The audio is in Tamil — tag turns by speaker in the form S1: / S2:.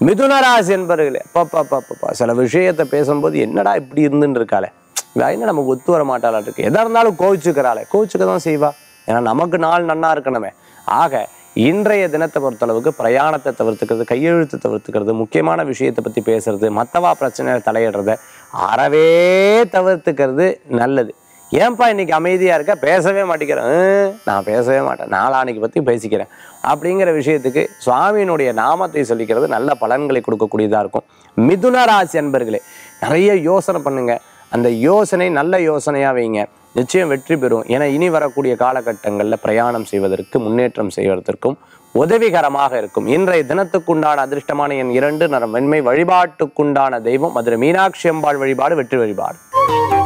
S1: மிதுனராசி என்பர்களே பாப்பா பாப்பா சில விஷயத்தை பேசும்போது என்னடா இப்படி இருந்துன்னு இருக்காளே இவ என்ன நமக்கு ஒத்து வர மாட்டாளா இருக்கு எதா இருந்தாலும் கோவிச்சுக்கிறாளே கோவிச்சுக்க தான் செய்வா ஏன்னா நமக்கு நாள் நன்னா இருக்கணுமே ஆக இன்றைய தினத்தை பொறுத்தளவுக்கு பிரயாணத்தை தவிர்த்துக்கிறது கையெழுத்து தவிர்த்துக்கிறது முக்கியமான விஷயத்தை பற்றி பேசுறது மற்றவா பிரச்சனையை தலையிடுறத அறவே தவிர்த்துக்கிறது நல்லது ஏன்பா இன்னைக்கு அமைதியா இருக்க பேசவே மாட்டேங்கிறேன் "ஹம், நான் பேசவே மாட்டேன் நாளானைக்கு பத்தி பேசிக்கிறேன் அப்படிங்கிற விஷயத்துக்கு சுவாமியினுடைய நாமத்தை சொல்லிக்கிறது நல்ல பலன்களை கொடுக்கக்கூடியதா இருக்கும் மிதுன ராசி அன்பர்களே நிறைய யோசனை பண்ணுங்க அந்த யோசனை நல்ல யோசனையா வைங்க நிச்சயம் வெற்றி பெறும் ஏன்னா இனி வரக்கூடிய காலகட்டங்களில் பிரயாணம் செய்வதற்கு முன்னேற்றம் செய்வதற்கும் உதவிகரமாக இருக்கும் இன்றைய தினத்துக்குண்டான அதிர்ஷ்டமான என் இரண்டு நரம் வெண்மை வழிபாட்டுக்குண்டான தெய்வம் மதுரை மீனாட்சி அம்பாள் வழிபாடு வெற்றி வழிபாடு